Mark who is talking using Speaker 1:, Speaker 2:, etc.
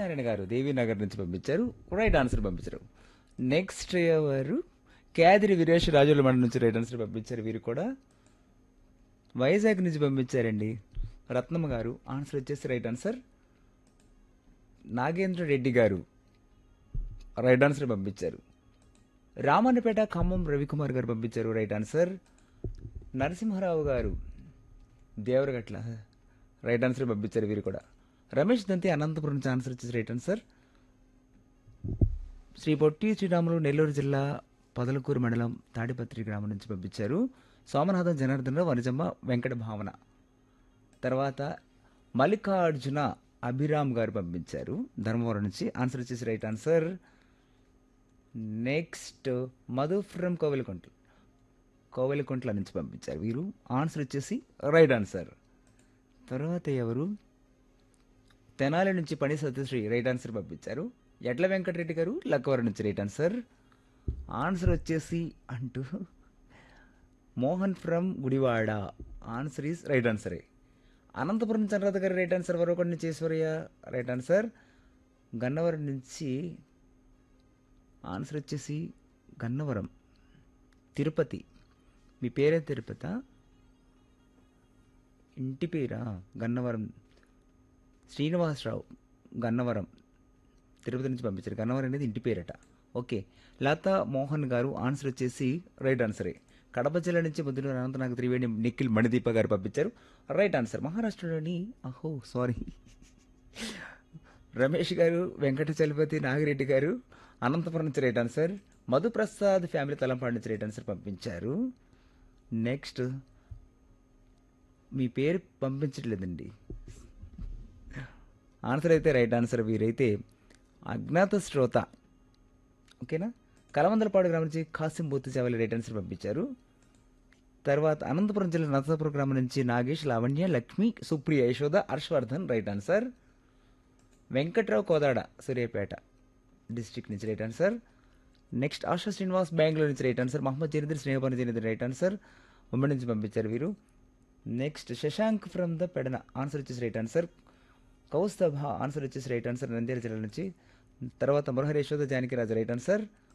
Speaker 1: సత్యనారాయణ గారు దేవీనగర్ నుంచి పంపించారు రైట్ ఆన్సర్ పంపించారు నెక్స్ట్ ఎవరు కేదిరి వీరేష్ రాజుల మండలం నుంచి రైట్ ఆన్సర్ పంపించారు వీరు కూడా వైజాగ్ నుంచి పంపించారండి రత్నమ్మ గారు ఆన్సర్ వచ్చేసి రైట్ ఆన్సర్ నాగేంద్ర రెడ్డి గారు రైట్ ఆన్సర్ పంపించారు రామన్నపేట ఖమ్మం రవికుమార్ గారు పంపించారు రైట్ ఆన్సర్ నరసింహారావు గారు దేవరగట్ల రైట్ ఆన్సర్ పంపించారు వీరు కూడా రమేష్ దంతి అనంతపురం నుంచి ఆన్సర్ వచ్చేసి రైట్ ఆన్సర్ శ్రీ పొట్టి శ్రీరాములు నెల్లూరు జిల్లా పొదలకూరు మండలం తాడిపత్రి గ్రామం నుంచి పంపించారు సోమనాథం జనార్దనరావు వనజమ్మ వెంకట భావన తర్వాత మల్లికార్జున అభిరామ్ గారు పంపించారు ధర్మవరం నుంచి ఆన్సర్ వచ్చేసి right answer next Madhu from Kovelakuntla Kovelakuntla నుంచి పంపించారు వీరు ఆన్సర్ వచ్చేసి రైట్ ఆన్సర్ తర్వాత ఎవరు తెనాలి నుంచి పని సత్యశ్రీ రైట్ ఆన్సర్ పంపించారు ఎడ్ల వెంకటరెడ్డి గారు లక్కవరం నుంచి రైట్ ఆన్సర్ ఆన్సర్ వచ్చేసి అంటూ Mohan from Gudivada answer is right ఆన్సరే అనంతపురం చంద్రత గారు రైట్ ఆన్సర్ వరొకటి నుంచి ఈశ్వర్య రైట్ ఆన్సర్ గన్నవరం నుంచి ఆన్సర్ వచ్చేసి గన్నవరం తిరుపతి మీ పేరే తిరుపత ఇంటి పేరా గన్నవరం శ్రీనివాసరావు గన్నవరం తిరుపతి నుంచి పంపించారు గన్నవరం అనేది ఇంటి పేరట ఓకే లతా మోహన్ గారు ఆన్సర్ వచ్చేసి రైట్ ఆన్సరే కడప జిల్లా నుంచి ముద్దునూరు అనంతనాగ త్రివేణి నిఖిల్ మణిదీప గారు పంపించారు రైట్ ఆన్సర్ మహారాష్ట్రలోని అహో సారీ రమేష్ గారు వెంకట చలపతి నాగిరెడ్డి గారు అనంతపురం నుంచి right answer Madhuprasad family Talampadu నుంచి రైట్ ఆన్సర్ పంపించారు నెక్స్ట్ మీ పేరు పంపించట్లేదండి ఆన్సర్ అయితే రైట్ ఆన్సర్ వీరైతే అజ్ఞాత శ్రోత ఓకేనా కలవందలపాడు గ్రామం నుంచి కాసిం బూత్ చావలి రైట్ ఆన్సర్ పంపించారు తర్వాత అనంతపురం జిల్లా నరసాపురం గ్రామం నుంచి Nagesh Lavanya Lakshmi Supriya Yashoda Harshavardhan right answer Venkatrao Kodada Suryapet district నుంచి right answer next Asha Srinivas Bengaluru నుంచి రైట్ ఆన్సర్ మహమ్మద్ జనీదర్ స్నేహపని జనీదర్ రైట్ ఆన్సర్ ఉమ్మడి నుంచి పంపించారు వీరు next Shashank from the Pedana answer వచ్చేసి రైట్ ఆన్సర్ కౌస్తభ ఆన్సర్ వచ్చేసి రైట్ ఆన్సర్ నంద్యాల జిల్లా నుంచి తర్వాత మురహరి యశోద జానకి రాజు రైట్ ఆన్సర్